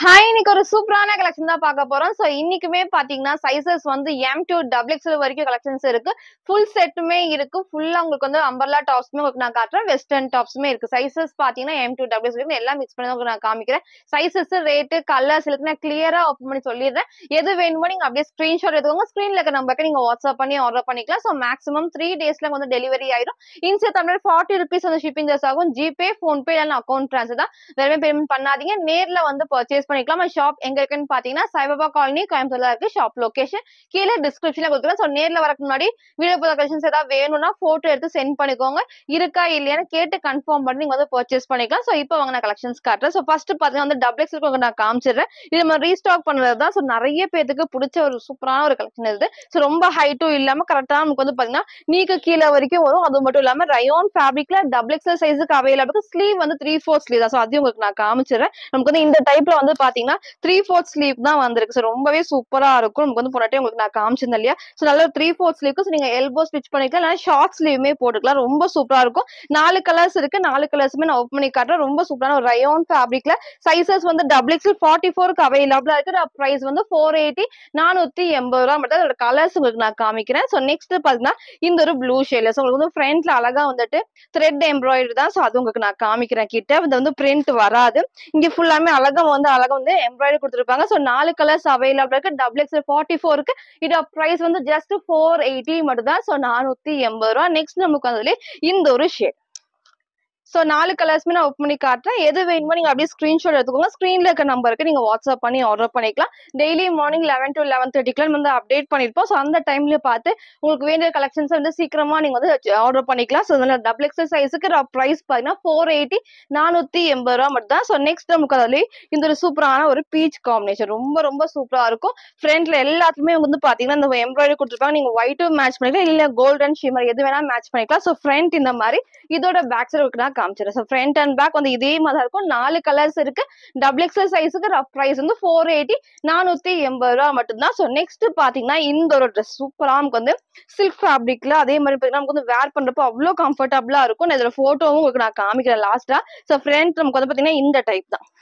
hi இன்னைக்கு ஒரு சூப்பரான கலெக்ஷன் தான் பார்க்க போறோம் சோ இன்னைக்குமே பாத்தீங்கன்னா சைசஸ் வந்து எம் டு டபுள் எக்ஸ்எல் வரைக்கும் கலெக்ஷன்ஸ் இருக்கு ஃபுல் செட்டுமே இருக்கு ஃபுல்லா உங்களுக்கு வந்து அம்பர்லா டாப்ஸ்மே உங்களுக்கு நான் காட்டுறேன் வெஸ்டர்ன் டாப்ஸ்மே இருக்கு சைசஸ் பாத்தீங்கன்னா எம் டு டபுள் எக்ஸ்எல் எல்லாம் மிக்ஸ் பண்ணி தான் உங்களுக்கு நான் காமிக்கிறேன் சைசஸ் ரேட்டு கலர்ஸ் இருக்கு நான் கிளியரா ஓப்பன் பண்ணி சொல்லிடுறேன் எது வேணுமோ நீங்க அப்படியே ஸ்கிரீன்ஷாட் எடுத்துக்கோங்க ஸ்கிரீன்ல இருக்க நம்பருக்கு நீங்க வாட்ஸ்அப் பண்ணி ஆர்டர் பண்ணிக்கலாம் ஸோ மேக்ஸிமம் த்ரீ டேஸ்ல வந்து டெலிவரி ஆயிடும் இன்சே தமிழ் ஃபார்ட்டி ருபீஸ் வந்து ஷிப்பிங் சார்ஜ் ஆகும் ஜிபே ஃபோன்பே இல்லைன்னா அக்கௌண்ட் ட்ரான்ஸ்ஃபர் தான் வேறமே பேமெண்ட் பண்ணாதீங்க நேர்ல வந்து பர்ச்சேஸ் பண்ணிக்கலாம் ஷாப் எங்க இருக்குன்னு பாத்தீங்கன்னா சாய்பாபா காலனி கோயம்புத்தூர்ல இருக்கு ஷாப் லொகேஷன் கீழே டிஸ்கிரிப்ஷன்ல கொடுக்குறேன் ஸோ நேர்ல வரக்கு முன்னாடி வீடியோ போத கலெக்ஷன்ஸ் ஏதாவது வேணும்னா போட்டோ எடுத்து சென்ட் பண்ணிக்கோங்க இருக்கா இல்லையான்னு கேட்டு கன்ஃபார்ம் பண்ணி நீங்க வந்து பர்ச்சேஸ் பண்ணிக்கலாம் ஸோ இப்போ வாங்க நான் கலெக்ஷன்ஸ் காட்டுறேன் ஸோ ஃபர்ஸ்ட் பாத்தீங்கன்னா வந்து டபுள் எக்ஸ் நான் காமிச்சிடுறேன் இது நம்ம ரீஸ்டாக் பண்ணுறது தான் ஸோ நிறைய பேருக்கு பிடிச்ச ஒரு சூப்பரான ஒரு கலெக்ஷன் இது ஸோ ரொம்ப ஹைட்டும் இல்லாம கரெக்டா நமக்கு வந்து பாத்தீங்கன்னா நீக்கு கீழே வரைக்கும் வரும் அது மட்டும் இல்லாம ரயோன் ஃபேப்ரிக்ல டபுள் எக்ஸல் சைஸுக்கு அவைலபிள் ஸ்லீவ் வந்து த்ரீ ஃபோர் ஸ்லீவ் தான் ஸோ அதையும் உங்களுக்கு நான் காமிச்சிடுறேன் நமக்கு வந்து இந்த டைப்ல வந்து பாத்தீங்கன்னா த்ரீ ஃபோர்த் ஸ்லீவ் தான் வந்திருக்கு ஸோ ரொம்பவே சூப்பரா இருக்கும் நமக்கு வந்து போனாட்டே உங்களுக்கு நான் காமிச்சிருந்தேன் இல்லையா ஸோ நல்ல த்ரீ ஃபோர்த் ஸ்லீவ்க்கு ஸோ நீங்க எல்போ ஸ்டிச் பண்ணிக்கலாம் இல்லை ஷார்ட் ஸ்லீவுமே போட்டுக்கலாம் ரொம்ப சூப்பரா இருக்கும் நாலு கலர்ஸ் இருக்கு நாலு கலர்ஸுமே நான் ஓப்பன் பண்ணி காட்டுறேன் ரொம்ப சூப்பரான ஒரு ரயோன் ஃபேப்ரிக்ல சைசஸ் வந்து டபுள் எக்ஸல் ஃபார்ட்டி ஃபோருக்கு அவைலபிளா இருக்கு ப்ரைஸ் வந்து ஃபோர் எயிட்டி நானூத்தி எண்பது ரூபா மட்டும் அதோட கலர்ஸ் உங்களுக்கு நான் காமிக்கிறேன் ஸோ நெக்ஸ்ட் பாத்தீங்கன்னா இந்த ஒரு ப்ளூ ஷேட்ல ஸோ உங்களுக்கு வந்து ஃப்ரண்ட்ல அழகா வந்துட்டு த்ரெட் எம்ப்ராய்டரி தான் ஸோ அது உங்களுக்கு நான் காமிக்கிறேன் கிட்ட இது வந்து பிரிண்ட் வராது இங்க ஃபுல்லாமே அழகா வந்து அழகா வந்து எம்ப்ராய்டரி கொடுத்துருப்பாங்க ஸோ நாலு கலர்ஸ் அவைலபிள் இருக்கு டபுள் எக்ஸ் ஃபார்ட்டி ஃபோருக்கு இதோட ப்ரைஸ் வந்து ஜஸ்ட் ஃபோர் எயிட்டி மட்டும் தான் ஸோ நானூத்தி எண்பது ரூபா நெக்ஸ்ட் நமக்கு அதுல இந்த ஒரு ஷேட் ஸோ நாலு கலர்ஸ்மே நான் ஓப்பன் பண்ணி காட்டுறேன் எது வேணுமோ நீங்க அப்படியே ஸ்கிரீன்ஷாட் எடுத்துக்கோங்க ஸ்க்ரீன்ல இருக்க நம்பருக்கு நீங்க வாட்ஸ்அப் பண்ணி ஆர்டர் பண்ணிக்கலாம் daily morning eleven to eleven தேர்ட்டிக்குலாம் வந்து அப்டேட் பண்ணிருப்போம் ஸோ அந்த டைம்ல பார்த்து உங்களுக்கு வேண்டிய கலெக்ஷன்ஸ் வந்து சீக்கிரமா நீங்க வந்து ஆர்டர் பண்ணிக்கலாம் ஸோ அதனால டபுள் எக்ஸல் சைஸுக்கு ப்ரைஸ் பார்த்தீங்கன்னா ஃபோர் எயிட்டி நானூத்தி எண்பது ரூபா மட்டும் தான் ஸோ நெக்ஸ்ட் நமக்கு அதுல இந்த ஒரு சூப்பரான ஒரு பீச் காம்பினேஷன் ரொம்ப ரொம்ப சூப்பரா இருக்கும் ஃப்ரண்ட்ல எல்லாத்துக்குமே வந்து பாத்தீங்கன்னா இந்த எம்ப்ராய்டரி கொடுத்துருப்பாங்க நீங்க ஒயிட்டும் மேட்ச் பண்ணிக்கலாம் இல்ல கோல்டன் ஷிமர் எது வேணா மேட்ச் பண்ணிக்கலாம் ஸோ ஃப்ரண்ட் இந்த மாதிரி இதோட பேக் சைடு நான் காமிச்சிடுறேன் ஸோ ஃப்ரண்ட் அண்ட் பேக் வந்து இதே மாதிரி தான் இருக்கும் நாலு கலர்ஸ் இருக்கு டபுள் எக்ஸல் சைஸுக்கு ப்ரைஸ் வந்து ஃபோர் எயிட்டி நானூத்தி எண்பது ரூபா மட்டும்தான் ஸோ நெக்ஸ்ட் பாத்தீங்கன்னா இந்த ஒரு ட்ரெஸ் சூப்பரா நமக்கு வந்து சில்க் ஃபேப்ரிக்ல அதே மாதிரி பாத்தீங்கன்னா நமக்கு வந்து வேர் பண்றப்போ அவ்வளோ கம்ஃபர்டபுளா இருக்கும் நான் இதோட போட்டோவும் உங்களுக்கு நான் காமிக்கிறேன் லாஸ்டா ஸோ ஃப்ரண்ட் நமக்கு வந்து பாத்தீங்கன்னா இந்த டைப் தான்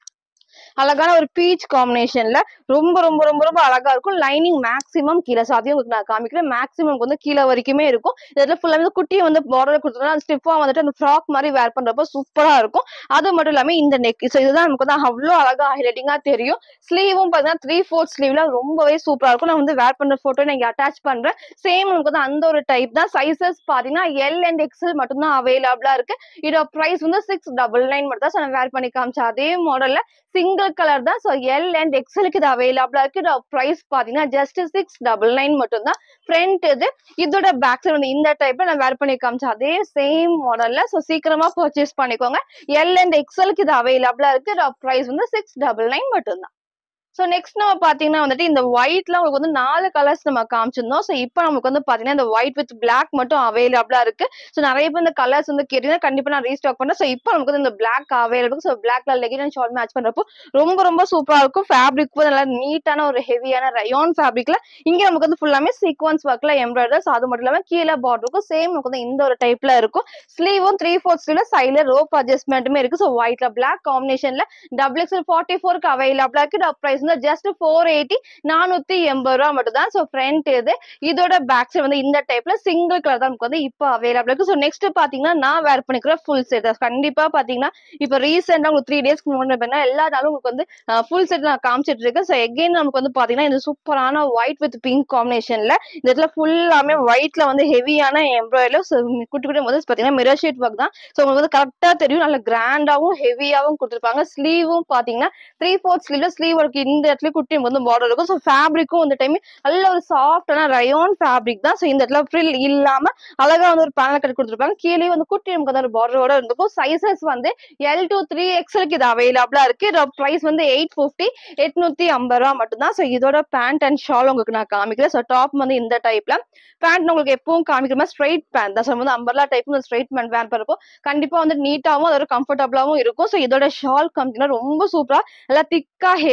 அழகான ஒரு பீச் காம்பினேஷன்ல ரொம்ப ரொம்ப ரொம்ப ரொம்ப அழகா இருக்கும் லைனிங் மேக்ஸிமம் கீழே ஸோ அதையும் உங்களுக்கு நான் காமிக்கிறேன் மேக்ஸிமம் வந்து கீழே வரைக்குமே இருக்கும் இதில் ஃபுல்லாக வந்து குட்டியை வந்து பார்டர் கொடுத்துருந்தா ஸ்டிஃபா வந்துட்டு அந்த ஃப்ராக் மாதிரி வேர் பண்றப்போ சூப்பரா இருக்கும் அது மட்டும் இல்லாம இந்த நெக் ஸோ இதுதான் நமக்கு வந்து அவ்வளோ அழகா ஹைலைட்டிங்கா தெரியும் ஸ்லீவும் பார்த்தீங்கன்னா த்ரீ ஃபோர்த் ஸ்லீவ்ல ரொம்பவே சூப்பரா இருக்கும் நான் வந்து வேர் பண்ற போட்டோ நான் அட்டாச் பண்றேன் சேம் நமக்கு வந்து அந்த ஒரு டைப் தான் சைசஸ் பாத்தீங்கன்னா எல் அண்ட் எக்ஸல் மட்டும்தான் அவைலபிளா இருக்கு இதோட ப்ரைஸ் வந்து சிக்ஸ் டபுள் நைன் மட்டும் தான் ஸோ நான் வேர் பண்ணி காமிச்சேன் அதே மாடல்ல சிங்கிள் கலர் தான் ஸோ எல் அண்ட் எக்ஸலுக்கு இது அவைலபிளா இருக்கு இதோட ப்ரைஸ் பாத்தீங்கன்னா ஜஸ்ட் சிக்ஸ் டபுள் நைன் மட்டும் தான் ஃப்ரண்ட் இது இதோட பேக் சைடு வந்து இந்த டைப்ல நான் வேர் பண்ணி காமிச்சேன் அதே சேம் மாடல்ல ஸோ சீக்கிரமா பர்ச்சேஸ் பண்ணிக்கோங்க எல் அண்ட் எக்ஸலுக்கு இது அவைலபிளா இருக்கு இதோட ப்ரைஸ் வந்து சிக்ஸ் டபுள் நைன் மட்டும் தான் ஸோ நெக்ஸ்ட் நம்ம பாத்தீங்கன்னா வந்துட்டு இந்த ஒயிட்ல உங்களுக்கு வந்து நாலு கலர்ஸ் நம்ம காமிச்சிருந்தோம் ஸோ இப்போ நமக்கு வந்து பாத்தீங்கன்னா இந்த ஒயிட் வித் பிளாக் மட்டும் அவைலபிளா இருக்கு ஸோ நிறைய பேர் இந்த கலர்ஸ் வந்து கேட்டீங்கன்னா கண்டிப்பா நான் ரீஸ்டாக் பண்றேன் ஸோ இப்போ நமக்கு வந்து இந்த black available so black colour legging and short match பண்றப்போ ரொம்ப ரொம்ப சூப்பரா இருக்கும் ஃபேப்ரிக் வந்து நல்லா நீட்டான ஒரு ஹெவியான ரயான் ஃபேப்ரிக்ல இங்க நமக்கு வந்து ஃபுல்லாமே சீக்வன்ஸ் ஒர்க்ல எம்ப்ராய்டர் ஸோ அது மட்டும் இல்லாம கீழே பார்டர் இருக்கும் சேம் நமக்கு வந்து இந்த ஒரு டைப்ல இருக்கும் ஸ்லீவும் த்ரீ ஃபோர்த் ஸ்லீவ்ல சைட்ல ரோப் அட்ஜஸ்ட்மெண்ட்டுமே இருக்கு ஸோ ஒயிட்ல பிளாக் காம்பினேஷன்ல டபுள் எக்ஸ்எல் ஃபார்ட்டி ஃபோருக்கு அவைலபிளா இருக்கு ப்ரைஸ் வந்து ஜஸ்ட் ஃபோர் எயிட்டி நானூத்தி எண்பது ரூபா மட்டும் தான் ஸோ ஃப்ரண்ட் இது இதோட பேக் சைடு வந்து இந்த டைப்ல சிங்கிள் கலர் தான் நமக்கு வந்து இப்போ அவைலபிள் இருக்கு ஸோ நெக்ஸ்ட் பாத்தீங்கன்னா நான் வேர் பண்ணிக்கிற ஃபுல் செட் கண்டிப்பா பாத்தீங்கன்னா இப்போ ரீசெண்டா உங்களுக்கு த்ரீ டேஸ்க்கு முன்னாடி பார்த்தீங்கன்னா எல்லா நாளும் உங்களுக்கு வந்து ஃபுல் செட் நான் காமிச்சிட்டு இருக்கேன் ஸோ எகைன் நமக்கு வந்து பாத்தீங்கன்னா இந்த சூப்பரான ஒயிட் வித் பிங்க் காம்பினேஷன்ல இந்த இடத்துல ஃபுல்லாமே ஒயிட்ல வந்து ஹெவியான எம்ப்ராய்டரி ஸோ குட்டி குட்டி வந்து பாத்தீங்கன்னா மிரர் ஷீட் ஒர்க் தான் ஸோ உங்களுக்கு வந்து கரெக்டா தெரியும் நல்ல கிராண்டாவும் ஹெவியாவும் கொடுத்துருப்பாங்க ஸ்லீவும் பாத்தீங்கன்னா த்ரீ ஃபோர்த் ஸ்லீவ்ல ஸ்லீவ் ஒர்க் இந்த இடத்துல குட்டி வந்து பார்டர் இருக்கும் ஸோ ஃபேப்ரிக்கும் இந்த டைம் நல்ல ஒரு சாஃப்டான ரயோன் ஃபேப்ரிக் தான் ஸோ இந்த இடத்துல ஃப்ரில் இல்லாம அழகா வந்து ஒரு பேனல் கட் கொடுத்துருப்பாங்க கீழே வந்து குட்டி நமக்கு வந்து ஒரு பார்டரோட இருந்திருக்கும் சைசஸ் வந்து எல் டு த்ரீ எக்ஸலுக்கு இது அவைலபிளா இருக்கு இதோட ப்ரைஸ் வந்து எயிட் ஃபிஃப்டி எட்நூத்தி ஐம்பது ரூபா மட்டும் தான் ஸோ இதோட பேண்ட் அண்ட் ஷால் உங்களுக்கு நான் காமிக்கிறேன் ஸோ டாப் வந்து இந்த டைப்ல பேண்ட் உங்களுக்கு எப்பவும் காமிக்கிற மாதிரி ஸ்ட்ரைட் பேண்ட் தான் ஸோ வந்து umbrella type straight pant wear பண்ணுறப்போ கண்டிப்பா வந்து நீட்டாவும் அது ஒரு கம்ஃபர்டபுளாவும் இருக்கும் ஸோ இதோட ஷால் காமிக்கினா ரொம்ப சூப்பரா நல்லா திக்கா ஹெவியாவே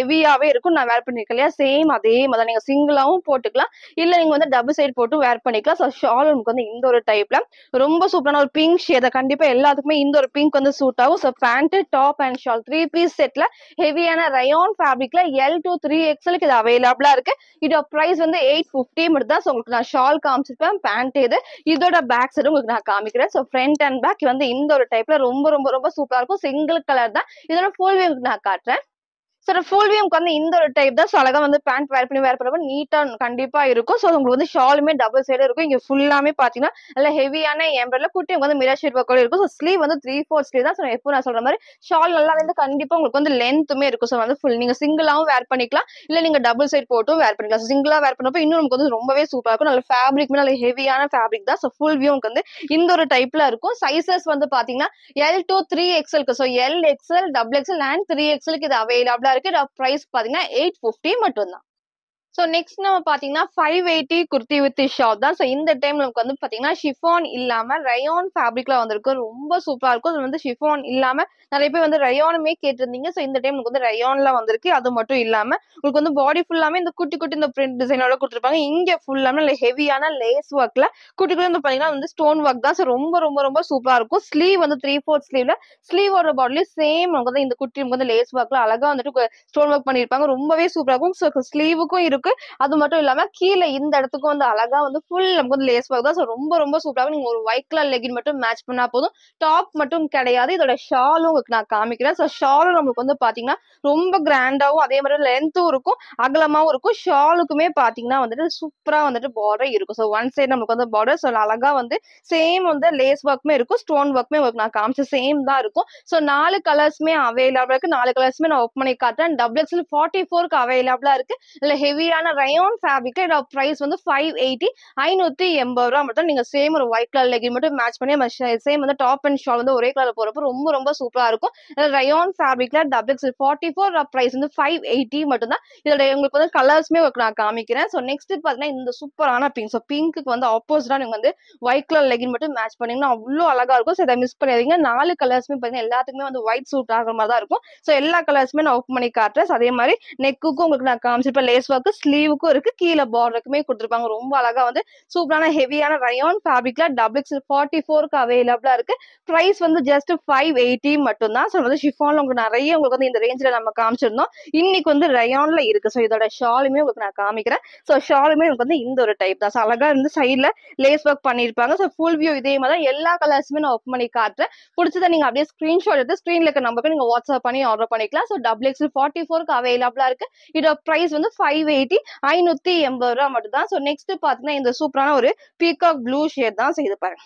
அகலமாவே இருக்கும் நான் வேர் பண்ணிருக்கேன் இல்லையா சேம் அதே மாதிரி நீங்க சிங்கிளாவும் போட்டுக்கலாம் இல்ல நீங்க வந்து டபுள் சைடு போட்டு வேர் பண்ணிக்கலாம் ஸோ ஷால் உங்களுக்கு வந்து இந்த ஒரு டைப்ல ரொம்ப சூப்பரான ஒரு பிங்க் ஷேட் கண்டிப்பா எல்லாத்துக்குமே இந்த ஒரு பிங்க் வந்து சூட் ஆகும் so pant top and shawl three piece செட்ல ஹெவியான ரயான் ஃபேப்ரிக்ல எல் டு த்ரீ எக்ஸ்எலுக்கு இது அவைலபிளா இருக்கு இதோட பிரைஸ் வந்து எயிட் ஃபிஃப்டி மட்டும் தான் ஸோ உங்களுக்கு நான் ஷால் காமிச்சிருப்பேன் பேண்ட் இது இதோட பேக் சைடு உங்களுக்கு நான் காமிக்கிறேன் ஸோ ஃப்ரண்ட் அண்ட் பேக் வந்து இந்த ஒரு டைப்ல ரொம்ப ரொம்ப ரொம்ப சூப்பரா இருக்கும் சிங்கிள் கலர் தான் இதோட ஃபுல் வியூ நான் காட்டுறேன் சார் ஃபுல் வியூக்கு வந்து இந்த ஒரு டைப் தான் ஸோ அழகா வந்து பேண்ட் வேர் பண்ணி வேர் பண்ணுறப்ப நீட்டா கண்டிப்பா இருக்கும் ஸோ உங்களுக்கு வந்து ஷாலுமே டபுள் சைடு இருக்கும் இங்க ஃபுல்லாமே பாத்தீங்கன்னா நல்ல ஹெவியான எம்ப்ராய்டர் குட்டி வந்து மிரர் ஷேட் ஒர்க்கோட இருக்கும் ஸோ ஸ்லீவ் வந்து த்ரீ ஃபோர் ஸ்லீவ் தான் ஸோ எப்போ நான் சொல்ற மாதிரி ஷால் நல்லா வந்து கண்டிப்பா உங்களுக்கு வந்து லென்த்துமே இருக்கும் ஸோ வந்து ஃபுல் நீங்க சிங்கிளாவும் வேர் பண்ணிக்கலாம் இல்ல நீங்க டபுள் சைட் போட்டும் வேர் பண்ணிக்கலாம் சிங்கிளா வேர் பண்ணப்போ இன்னும் நமக்கு வந்து ரொம்பவே சூப்பரா இருக்கும் நல்ல ஃபேப்ரிக்மே நல்ல ஹெவியான ஃபேப்ரிக் தான் ஸோ ஃபுல் வியூ உங்களுக்கு வந்து இந்த ஒரு டைப்ல இருக்கும் சைசஸ் வந்து பாத்தீங்கன்னா எல் டு த்ரீ எக்ஸ்எல்க்கு so L XL double XL and three எக்ஸ்எல்க்கு இது அவைலபிளா இருக்கு ப்ரைஸ் பாத்தீங்கன்னா எயிட் ஃபிஃப்டி மட்டும்தான் ஸோ நெக்ஸ்ட் நம்ம பாத்தீங்கன்னா five eighty kurti with shawl தான் ஸோ இந்த டைம் நமக்கு வந்து பாத்தீங்கன்னா ஷிஃபான் இல்லாம ரயான் ஃபேப்ரிக்ல வந்திருக்கு ரொம்ப சூப்பரா இருக்கும் இது வந்து ஷிஃபான் இல்லாம நிறைய பேர் வந்து ரயானுமே கேட்டிருந்தீங்க ஸோ இந்த டைம் நமக்கு வந்து ரயான்ல வந்திருக்கு அது மட்டும் இல்லாம உங்களுக்கு வந்து பாடி ஃபுல்லாமே இந்த குட்டி குட்டி இந்த பிரிண்ட் டிசைனோட கொடுத்துருப்பாங்க இங்க ஃபுல்லாமே நல்ல ஹெவியான லேஸ் ஒர்க்ல குட்டி குட்டி வந்து பாத்தீங்கன்னா வந்து ஸ்டோன் ஒர்க் தான் ஸோ ரொம்ப ரொம்ப ரொம்ப சூப்பரா இருக்கும் ஸ்லீவ் வந்து த்ரீ ஃபோர்த் ஸ்லீவ்ல ஸ்லீவோட பாடிலையும் சேம் நமக்கு வந்து இந்த குட்டி நமக்கு வந்து லேஸ் ஒர்க்ல அழகா வந்துட்டு ஸ்டோன் ஒர்க் பண்ணிருப்பாங்க ரொம்பவே சூப்பரா இருக்கும் ஸோ ஸ்லீவுக்கும் இருக்கு அது மட்டும் இல்லாம கீழே இந்த இடத்துக்கும் வந்து அழகா வந்து ஃபுல் நமக்கு வந்து லேஸ் ஒர்க் தான் ஸோ ரொம்ப ரொம்ப சூப்பரா இருக்கும் நீங்க ஒரு ஒயிட் கலர் லெகின் மட்டும் மேட்ச் பண்ணா போதும் டாப் மட்டும் கிடையாது இதோட ஷாலும் உங்களுக்கு நான் காமிக்கிறேன் ஸோ ஷாலும் நம்மளுக்கு வந்து பாத்தீங்கன்னா ரொம்ப கிராண்டாவும் அதே மாதிரி லென்த்தும் இருக்கும் அகலமாவும் இருக்கும் ஷாலுக்குமே பாத்தீங்கன்னா வந்துட்டு சூப்பரா வந்துட்டு பார்டர் இருக்கும் ஸோ ஒன் சைடு நமக்கு வந்து பார்டர் ஸோ அழகா வந்து சேம் வந்து லேஸ் ஒர்க்குமே இருக்கும் ஸ்டோன் ஒர்க்குமே உங்களுக்கு நான் காமிச்ச சேம் தான் இருக்கும் ஸோ நாலு கலர்ஸுமே அவைலபிளா இருக்கு நாலு கலர்ஸுமே நான் ஓப்பன் பண்ணி காட்டுறேன் டபுள் எக்ஸ்எல் ஃபார்ட்டி ஃபோருக்கு அவைலபிளா இருக்கு இதுல ஹெவியான ரயோன் ஃபேப்ரிக்ல இதோட ப்ரைஸ் வந்து ஃபைவ் எயிட்டி ஐநூத்தி எண்பது ரூபா மட்டும் நீங்க சேம் ஒரு ஒயிட் கலர் லெகின் மட்டும் மேட்ச் பண்ணி சேம் வந்து டாப் அண்ட் ஷால் வந்து ஒரே கலர் போறப்போ ரொம்ப ரொம்ப சூப்பரா இருக்கும் ரயோன் ஃபேப்ரிக்ல double XL forty four price வந்து ஃபைவ் எயிட்டி மட்டும் தான் இதோட உங்களுக்கு வந்து கலர்ஸ்மே நான் காமிக்கிறேன் ஸோ நெக்ஸ்ட் பாத்தீங்கன்னா இந்த சூப்பரான பிங்க் ஸோ பிங்க்கு வந்து ஆப்போசிட்டா நீங்க வந்து ஒயிட் கலர் லெகின் மட்டும் மேட்ச் பண்ணீங்கன்னா அவ்வளோ அழகா இருக்கும் ஸோ இதை மிஸ் பண்ணிடுறீங்க நாலு கலர்ஸ்மே பார்த்தீங்கன்னா எல்லாத்துக்குமே வந்து ஒயிட் சூட் ஆகிற மாதிரி தான் இருக்கும் ஸோ எல்லா கலர்ஸுமே நான் ஓப்பன் பண்ணி காட்டுறேன் So, அதே மாதிரி நெக்குக்கும் உங்களுக்கு நான் காமிச்சிருப்பேன் லேஸ் ஒர்க்கு ஸ்லீவுக்கும் இருக்கு கீழே பார்டருக்குமே கொடுத்துருப்பாங்க ரொம்ப அழகா வந்து சூப்பரான ஹெவியான ரயான் ஃபேப்ரிக்ல டபுள் எக்ஸ் ஃபார்ட்டி ஃபோருக்கு அவைலபிளா இருக்கு ப்ரைஸ் வந்து ஜஸ்ட் ஃபைவ் எயிட்டி மட்டும் தான் ஸோ வந்து ஷிஃபான்ல உங்களுக்கு நிறைய உங்களுக்கு வந்து இந்த ரேஞ்சில் நம்ம காமிச்சிருந்தோம் இன்னைக்கு வந்து ரயான்ல இருக்கு ஸோ இதோட ஷாலுமே உங்களுக்கு நான் காமிக்கிறேன் ஸோ ஷாலுமே உங்களுக்கு வந்து இந்த ஒரு டைப் தான் ஸோ அழகா இருந்து சைடில் லேஸ் ஒர்க் பண்ணியிருப்பாங்க ஸோ ஃபுல் வியூ இதே மாதிரி தான் எல்லா கலர்ஸுமே நான் ஓப்பன் பண்ணி காட்டுறேன் பிடிச்சதை நீங்க அப்படியே ஸ்கிரீன்ஷாட் எடுத்து ஸ்க்ரீன்ல இருக்க நம்பருக்கு நீங்க வாட்ஸ்அப் பண்ணி ஆர்டர் பண்ணிக்கலாம் ஸோ டபுள் எக்ஸ் ஃபார்ட்டி ஃபோருக்கு அவைலபிளா இருக்கு இதோட ப்ரைஸ் வந்து ஃபைவ் எயிட்டி ஐநூத்தி எண்பது ரூபா மட்டும் தான் ஸோ நெக்ஸ்ட் பாத்தீங்கன்னா இந்த சூப்பரான ஒரு பீகாக் ப்ளூ ஷேட் தான் செய்து பாருங்க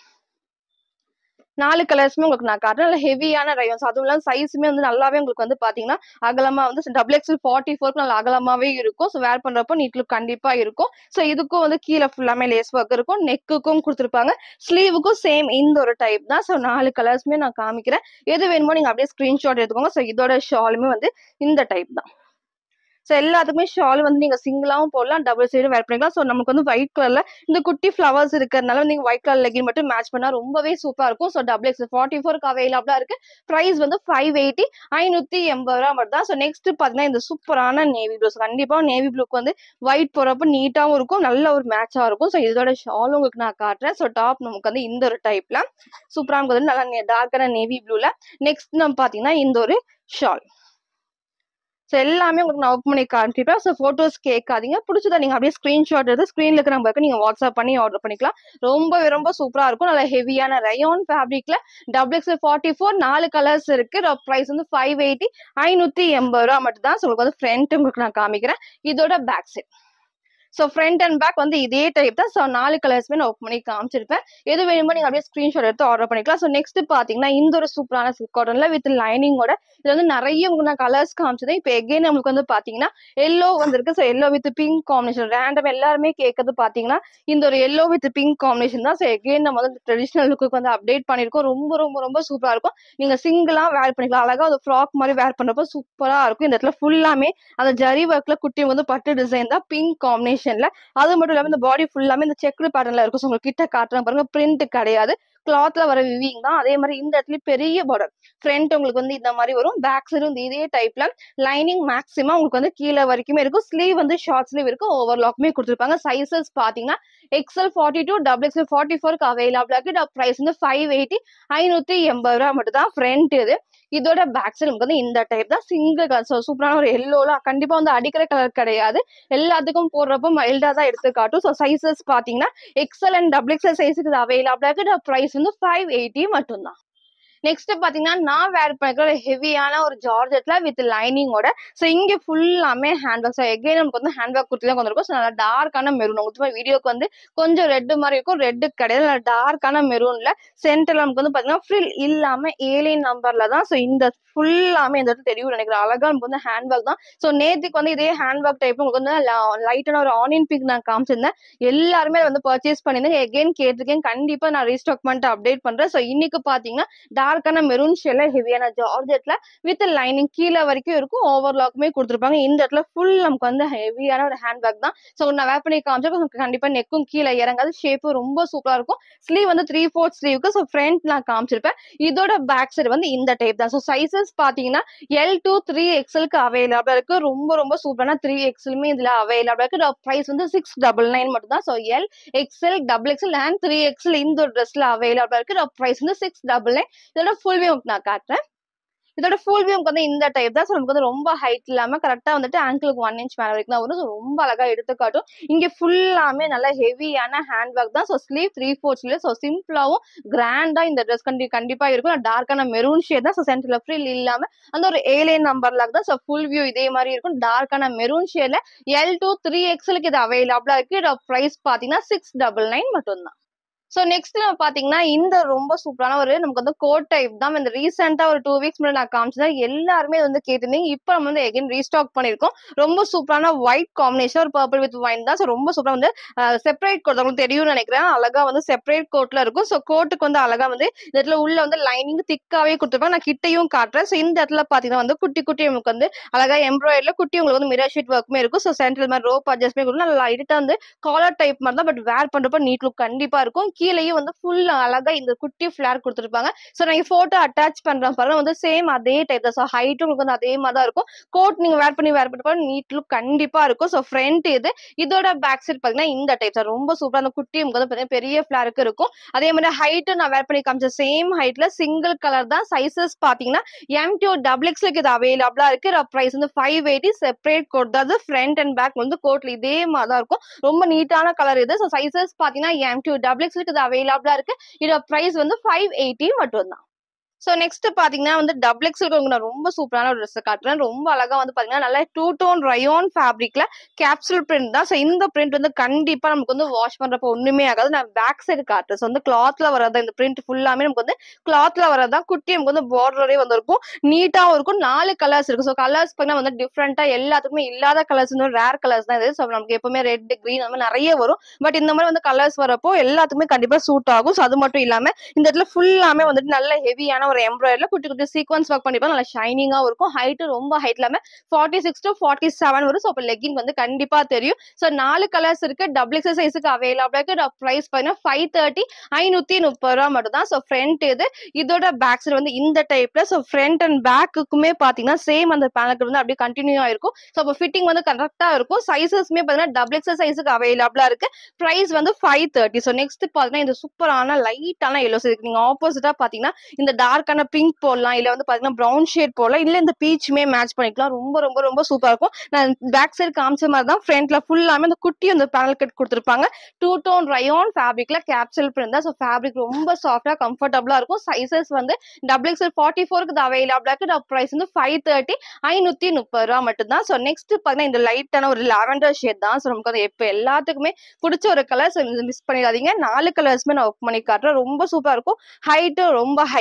நாலு கலர்ஸுமே உங்களுக்கு நான் காட்டுறேன் நல்ல ஹெவியான ரயோன்ஸ் அதுவும் இல்லாமல் சைஸுமே வந்து நல்லாவே உங்களுக்கு வந்து பாத்தீங்கன்னா அகலமா வந்து டபுள் எக்ஸ் ஃபார்ட்டி ஃபோருக்கு நல்ல அகலமாவே இருக்கும் ஸோ வேர் பண்றப்போ நீட் லுக் கண்டிப்பா இருக்கும் ஸோ இதுக்கும் வந்து கீழே ஃபுல்லாமே லேஸ் ஒர்க் இருக்கும் நெக்குக்கும் கொடுத்துருப்பாங்க ஸ்லீவுக்கும் சேம் இந்த ஒரு டைப் தான் ஸோ நாலு கலர்ஸுமே நான் காமிக்கிறேன் எது வேணுமோ நீங்க அப்படியே ஸ்கிரீன்ஷாட் எடுத்துக்கோங்க ஸோ இதோட ஷாலுமே வந்து இந்த டைப் தான் ஸோ எல்லாத்துக்குமே ஷால் வந்து நீங்க சிங்கிளாவும் போடலாம் டபுள் சைடும் வேர் பண்ணிக்கலாம் ஸோ நமக்கு வந்து ஒயிட் கலர்ல இந்த குட்டி ஃப்ளவர்ஸ் இருக்கிறதுனால நீங்க ஒயிட் கலர் லெகின் மட்டும் மேட்ச் பண்ணா ரொம்பவே சூப்பரா இருக்கும் ஸோ டபுள் எக்ஸ் ஃபார்ட்டி ஃபோருக்கு அவைலபிளா இருக்கு ப்ரைஸ் வந்து ஃபைவ் எயிட்டி ஐநூத்தி எண்பது ரூபா மட்டும் தான் ஸோ நெக்ஸ்ட் பாத்தீங்கன்னா இந்த சூப்பரான நேவி ப்ளூஸ் கண்டிப்பா நேவி ப்ளூக்கு வந்து ஒயிட் போறப்ப நீட்டாவும் இருக்கும் நல்ல ஒரு மேட்சா இருக்கும் ஸோ இதோட ஷாலும் உங்களுக்கு நான் காட்டுறேன் ஸோ டாப் நமக்கு வந்து இந்த ஒரு டைப்ல சூப்பரா நமக்கு வந்து நல்லா டார்க்கான நேவி ப்ளூல நெக்ஸ்ட் நம்ம பாத்தீங்கன்னா இந்த ஒரு ஷால் ஸோ எல்லாமே உங்களுக்கு நான் ஒர்க் பண்ணி காட்டிப்பேன் ஸோ ஃபோட்டோஸ் கேட்காதீங்க பிடிச்சதா நீங்கள் அப்படியே ஸ்க்ரீன்ஷாட் எடுத்து ஸ்க்ரீனில் இருக்கிற நம்பருக்கு நீங்கள் வாட்ஸ்அப் பண்ணி ஆர்டர் பண்ணிக்கலாம் ரொம்ப ரொம்ப சூப்பராக இருக்கும் நல்ல ஹெவியான ரயோன் ஃபேப்ரிக்ல டபுள் எக்ஸ் ஃபார்ட்டி ஃபோர் நாலு கலர்ஸ் இருக்கு ப்ரைஸ் வந்து ஃபைவ் எயிட்டி ஐநூற்றி எண்பது ரூபா மட்டும் தான் ஸோ உங்களுக்கு வந்து ஃப்ரண்ட் உங்களுக்கு நான் காமிக்கிறேன் இதோட back side so front and back வந்து இதே டைப் தான் ஸோ நாலு கலர்ஸ்மே நான் ஓப்பன் பண்ணி காமிச்சிருப்பேன் எது வேணுமோ நீங்கள் அப்படியே ஸ்க்ரீன்ஷாட் எடுத்து ஆர்டர் பண்ணிக்கலாம் ஸோ நெக்ஸ்ட் பார்த்தீங்கன்னா இந்த ஒரு சூப்பரான சில்க் காட்டன்ல வித் லைனிங்கோட இது வந்து நிறைய உங்களுக்கு நான் கலர்ஸ் காமிச்சது இப்போ எகைன் நம்மளுக்கு வந்து பார்த்தீங்கன்னா எல்லோ வந்திருக்கு so yellow with pink combination random எல்லாருமே கேட்கறது பார்த்தீங்கன்னா இந்த ஒரு எல்லோ வித் பிங்க் காம்பினேஷன் தான் ஸோ எகைன் நம்ம வந்து ட்ரெடிஷனல் லுக்கு வந்து அப்டேட் பண்ணியிருக்கோம் ரொம்ப ரொம்ப ரொம்ப சூப்பராக இருக்கும் நீங்கள் சிங்கிளாக வேர் பண்ணிக்கலாம் அழகாக ஒரு ஃப்ராக் மாதிரி வேர் பண்ணுறப்போ சூப்பராக இருக்கும் இந்த இடத்துல ஃபுல்லாமே அந்த ஜரி ஒர்க்ல குட்டி வந்து பட்டு டிசைன் தான் பிங்க் காம்பினேஷன்ல அது மட்டும் இல்லாமல் இந்த பாடி ஃபுல்லாமே இந்த செக்குடு பேட்டர்ல இருக்கும் ஸோ உங்களுக்கு கிட்ட காட்டுறேன் பாருங்க பிரிண்ட் கிடையாது கிளாத்ல வர விவிங் தான் அதே மாதிரி இந்த இடத்துல பெரிய பார்டர் ஃப்ரண்ட் உங்களுக்கு வந்து இந்த மாதிரி வரும் பேக் சைடு வந்து இதே டைப்ல லைனிங் மேக்ஸிமம் உங்களுக்கு வந்து கீழே வரைக்குமே இருக்கும் ஸ்லீவ் வந்து ஷார்ட் ஸ்லீவ் இருக்கும் ஓவர்லாக்குமே கொடுத்துருப்பாங்க சைசஸ் பாத்தீங்கன்னா XL forty two double XL forty ஃபோருக்கு அவைலபிள் இருக்கு ப்ரைஸ் வந்து ஃபைவ் எயிட்டி ஐநூத்தி எண்பது ரூபா மட்டும் தான் ஃப்ரண்ட் இது இதோட பேக் சைடு நமக்கு வந்து இந்த டைப் தான் சிங்கிள் கலர் ஸோ சூப்பரான ஒரு எல்லோல கண்டிப்பா வந்து அடிக்கிற கலர் கிடையாது எல்லாத்துக்கும் போடுறப்போ மைல்டா தான் எடுத்து காட்டும் ஸோ சைசஸ் பாத்தீங்கன்னா எக்ஸ்எல் அண்ட் டபுள் எக்ஸ்எல் சைஸுக்கு அவைலபிள் இருக்கு ப்ரைஸ் வந்து ஃபைவ் எயிட்டி மட்டும்தான் நெக்ஸ்ட் பாத்தீங்கன்னா நான் வேர் பண்ணிக்கிற ஒரு ஹெவியான ஒரு ஜார்ஜெட்ல வித் லைனிங்கோட ஸோ இங்க ஃபுல்லாமே ஹேண்ட் ஒர்க் ஸோ எகைன் நமக்கு வந்து ஹேண்ட் ஒர்க் குர்த்தி தான் கொஞ்சம் இருக்கும் ஸோ நல்லா டார்க்கான மெரூன் உங்களுக்கு வீடியோக்கு வந்து கொஞ்சம் ரெட் மாதிரி இருக்கும் ரெட்டு கிடையாது நல்லா டார்க்கான மெரூன்ல சென்டர்ல நமக்கு வந்து பாத்தீங்கன்னா ஃப்ரில் இல்லாம ஏழின் நம்பர்ல தான் ஸோ இந்த ஃபுல்லாமே இந்த இடத்துல தெரியும் நினைக்கிறேன் அழகா நமக்கு வந்து ஹேண்ட் ஒர்க் தான் ஸோ நேத்துக்கு வந்து இதே ஹேண்ட் ஒர்க் டைப் உங்களுக்கு வந்து லைட்டான ஒரு ஆனியன் பிங்க் நான் காமிச்சிருந்தேன் எல்லாருமே அதை வந்து பர்ச்சேஸ் பண்ணிருந்தேன் எகைன் கேட்டிருக்கேன் கண்டிப்பா நான் ரீஸ்டாக் பண்ணிட்டு அப்டேட் பண்றேன் ஸோ இன்னைக்கு பாத்தீங்கன்னா டார்க்கான மெரூன் ஷெல்ல ஹெவியான ஜார்ஜெட்ல வித் லைனிங் கீழே வரைக்கும் இருக்கும் ஓவர்லாக்குமே கொடுத்துருப்பாங்க இந்த இடத்துல ஃபுல் நமக்கு வந்து ஹெவியான ஒரு ஹேண்ட் பேக் தான் ஸோ நான் வேர் பண்ணி காமிச்சா உங்களுக்கு கண்டிப்பா நெக்கும் கீழே இறங்காது ஷேப்பும் ரொம்ப சூப்பரா இருக்கும் ஸ்லீவ் வந்து த்ரீ ஃபோர்த் ஸ்லீவுக்கு ஸோ ஃப்ரண்ட் நான் காமிச்சிருப்பேன் இதோட பேக் சைடு வந்து இந்த டைப் தான் ஸோ சைசஸ் பாத்தீங்கன்னா எல் டூ த்ரீ எக்ஸலுக்கு அவைலபிளா இருக்கு ரொம்ப ரொம்ப சூப்பரான த்ரீ எக்ஸலுமே இதுல அவைலபிளா இருக்கு ப்ரைஸ் வந்து சிக்ஸ் டபுள் நைன் மட்டும் தான் so L XL double XL and three XL இந்த ட்ரெஸ்ல அவைலபிளா இருக்கு ப்ரைஸ் வந்து சிக்ஸ் டபுள் நைன் இதோட ஃபுல் வியூ நான் காட்டுறேன் இதோட ஃபுல் வியூ வந்து இந்த டைப் தான் ஸோ நமக்கு வந்து ரொம்ப ஹைட் இல்லாம கரெக்டா வந்துட்டு ஆங்கிளுக்கு ஒன் இன்ச் மேல வரைக்கும் தான் வரும் ஸோ ரொம்ப அழகா எடுத்து காட்டும் இங்க ஃபுல்லாமே நல்ல ஹெவியான ஹேண்ட் ஒர்க் தான் so sleeve three four sleeve so சிம்பிளாவும் கிராண்டா இந்த ட்ரெஸ் கண்டி கண்டிப்பா இருக்கும் டார்க்கான மெரூன் ஷேட் தான் ஸோ சென்டர்ல ஃப்ரில் இல்லாம அந்த ஒரு ஏலியன் நம்பர்ல தான் ஸோ ஃபுல் வியூ இதே மாதிரி இருக்கும் டார்க்கான மெரூன் ஷேட்ல எல் டூ த்ரீ எக்ஸலுக்கு இது அவைலபிளா இருக்கு இதோட ப்ரைஸ் பாத்தீங்கன்னா சிக்ஸ் டபுள் நைன் மட்டும் தான் ஸோ நெக்ஸ்ட் நம்ம பாத்தீங்கன்னா இந்த ரொம்ப சூப்பரான ஒரு நமக்கு வந்து கோட் டைப் தான் இந்த ரீசெண்டா ஒரு டூ வீக்ஸ் முன்னாடி நான் காமிச்சேன் எல்லாருமே வந்து கேட்டிருந்தீங்க இப்போ நம்ம வந்து எகைன் ரீஸ்டாக் பண்ணிருக்கோம் ரொம்ப சூப்பரான ஒயிட் காம்பினேஷன் ஒரு பர்பிள் வித் ஒயின் தான் ஸோ ரொம்ப சூப்பரா வந்து செப்பரேட் கோட் உங்களுக்கு தெரியும்னு நினைக்கிறேன் அழகா வந்து செப்பரேட் கோட்ல இருக்கும் ஸோ கோட்டுக்கு வந்து அழகா வந்து இந்த இடத்துல உள்ள வந்து லைனிங் திக்காவே கொடுத்துருப்பாங்க நான் கிட்டையும் காட்டுறேன் ஸோ இந்த இடத்துல பாத்தீங்கன்னா வந்து குட்டி குட்டி நமக்கு வந்து அழகா எம்ப்ராய்டரில் குட்டி உங்களுக்கு வந்து மிரர் ஷீட் ஒர்க்குமே இருக்கும் ஸோ சென்ட்ரல் மாதிரி ரோப் அட்ஜஸ்ட்மே கொடுக்கும் நல்லா லைட்டா வந்து காலர் டைப் மாதிரி தான் பட் வேர் பண்றப்ப நீட் லுக் கண்டிப்பா இருக்கும் கீழேயும் வந்து ஃபுல் அழகா இந்த குட்டி ஃபிளார் கொடுத்துருப்பாங்க ஸோ நான் போட்டோ அட்டாச் பண்றேன் பாருங்க வந்து சேம் அதே டைப் தான் ஸோ ஹைட்டும் உங்களுக்கு வந்து அதே மாதிரி தான் இருக்கும் கோட் நீங்க வேர் பண்ணி வேர் பண்ணி நீட் லுக் கண்டிப்பா இருக்கும் ஸோ ஃப்ரண்ட் இது இதோட பேக் சைட் பாத்தீங்கன்னா இந்த டைப் தான் ரொம்ப சூப்பரா அந்த குட்டி உங்களுக்கு வந்து பாத்தீங்கன்னா பெரிய ஃபிளாருக்கு இருக்கும் அதே மாதிரி ஹைட்டு நான் வேர் பண்ணி காமிச்ச சேம் ஹைட்ல சிங்கிள் கலர் தான் சைசஸ் பாத்தீங்கன்னா எம் டூ டபுள் எக்ஸ்லுக்கு இது அவைலபிளா இருக்கு ப்ரைஸ் வந்து ஃபைவ் எயிட்டி செப்பரேட் கோட் தான் ஃப்ரண்ட் அண்ட் பேக் வந்து கோட்ல இதே மாதிரி தான் இருக்கும் ரொம்ப நீட்டான கலர் இது ஸோ சைசஸ் பாத்தீங்கன்னா எம் டூ டபுள் எக்ஸ்லுக்கு இது அவைலபிளா இருக்கு இதோட பிரைஸ் வந்து ஃபைவ் எயிட்டி மட்டும் தான் ஸோ நெக்ஸ்ட் பாத்தீங்கன்னா வந்து டபுள் எக்ஸ்எல் நான் ரொம்ப சூப்பரான ஒரு ட்ரெஸ் காட்டுறேன் ரொம்ப அழகா வந்து பாத்தீங்கன்னா நல்லா டூ டோன் ரயோன் ஃபேப்ரிக்ல கேப்சூல் பிரிண்ட் தான் ஸோ இந்த பிரிண்ட் வந்து கண்டிப்பா நமக்கு வந்து வாஷ் பண்றப்ப ஒண்ணுமே ஆகாது நான் பேக் சைடு காட்டுறேன் ஸோ வந்து கிளாத்ல வரதா இந்த பிரிண்ட் ஃபுல்லாமே நமக்கு வந்து கிளாத்ல வரதா குட்டி நமக்கு வந்து பார்டரே வந்து இருக்கும் நீட்டாவும் இருக்கும் நாலு கலர்ஸ் இருக்கு ஸோ கலர்ஸ் பார்த்தீங்கன்னா வந்து டிஃப்ரெண்டா எல்லாத்துக்குமே இல்லாத கலர்ஸ் வந்து ரேர் கலர்ஸ் தான் இது ஸோ நமக்கு எப்பவுமே ரெட் கிரீன் அந்த மாதிரி நிறைய வரும் பட் இந்த மாதிரி வந்து கலர்ஸ் வரப்போ எல்லாத்துக்குமே கண்டிப்பா சூட் ஆகும் ஸோ அது மட்டும் இல்லாம இந்த இடத்துல ஃபுல்லாமே வந்துட்டு நல்ல ஹெவியான ஒரு எம்ப்ராய்டரில் குட்டி குட்டி சீக்வன்ஸ் ஒர்க் பண்ணிப்பாங்க நல்லா ஷைனிங்காகவும் இருக்கும் ஹைட்டு ரொம்ப ஹைட் இல்லாம forty six to forty seven வரும் ஸோ அப்போ லெக்கிங் வந்து கண்டிப்பா தெரியும் ஸோ நாலு கலர்ஸ் இருக்கு டபுள் எக்ஸல் சைஸுக்கு அவைலபிளா இருக்கு ப்ரைஸ் பார்த்தீங்கன்னா ஃபைவ் தேர்ட்டி ஐநூத்தி முப்பது ரூபா மட்டும் தான் ஸோ ஃப்ரண்ட் இது இதோட பேக் சைடு வந்து இந்த டைப்ல ஸோ ஃப்ரண்ட் அண்ட் பேக்குக்குமே பாத்தீங்கன்னா சேம் அந்த பேனலுக்கு வந்து அப்படியே கண்டினியூ ஆயிருக்கும் ஸோ அப்போ ஃபிட்டிங் வந்து கரெக்டா இருக்கும் சைசஸ்மே பாத்தீங்கன்னா டபுள் எக்ஸல் சைஸுக்கு அவைலபிளா இருக்கு ப்ரைஸ் வந்து ஃபைவ் தேர்ட்டி ஸோ நெக்ஸ்ட் பாத்தீங்கன்னா இந்த சூப்பரான லைட்டான எல்லோஸ் இருக்கு நீங்க ஆப்போசிட்டா பாத்தீங்கன்னா இந்த டார்க்கான பிங்க் போடலாம் இல்ல வந்து பாத்தீங்கன்னா ப்ரௌன் ஷேட் போடலாம் இல்ல இந்த பீச்சுமே மேட்ச் பண்ணிக்கலாம் ரொம்ப ரொம்ப ரொம்ப சூப்பரா இருக்கும் நான் பேக் சைடு காமிச்ச மாதிரி தான் ஃப்ரண்ட்ல ஃபுல்லாமே அந்த குட்டி அந்த பேனல் கட் கொடுத்துருப்பாங்க டூ டோன் ரயோன் ஃபேப்ரிக்ல கேப்சல் பிரிண்ட் தான் ஸோ ஃபேப்ரிக் ரொம்ப சாஃப்டா கம்ஃபர்டபுளா இருக்கும் சைசஸ் வந்து டபுள் எக்ஸ்எல் ஃபார்ட்டி ஃபோருக்கு இது அவைலபிளா இருக்கு ப்ரைஸ் வந்து ஃபைவ் தேர்ட்டி ஐநூத்தி முப்பது ரூபா மட்டும் தான் ஸோ நெக்ஸ்ட் பாத்தீங்கன்னா இந்த லைட்டான ஒரு லாவெண்டர் ஷேட் தான் ஸோ நமக்கு வந்து இப்போ எல்லாத்துக்குமே பிடிச்ச ஒரு கலர் ஸோ மிஸ் பண்ணிடாதீங்க நாலு கலர்ஸ்மே நான் ஒர்க் பண்ணி காட்டுறேன் ரொம்ப சூப்பரா இருக்கும் ஹைட்டு ரொம்ப ஹைட் இல்லாம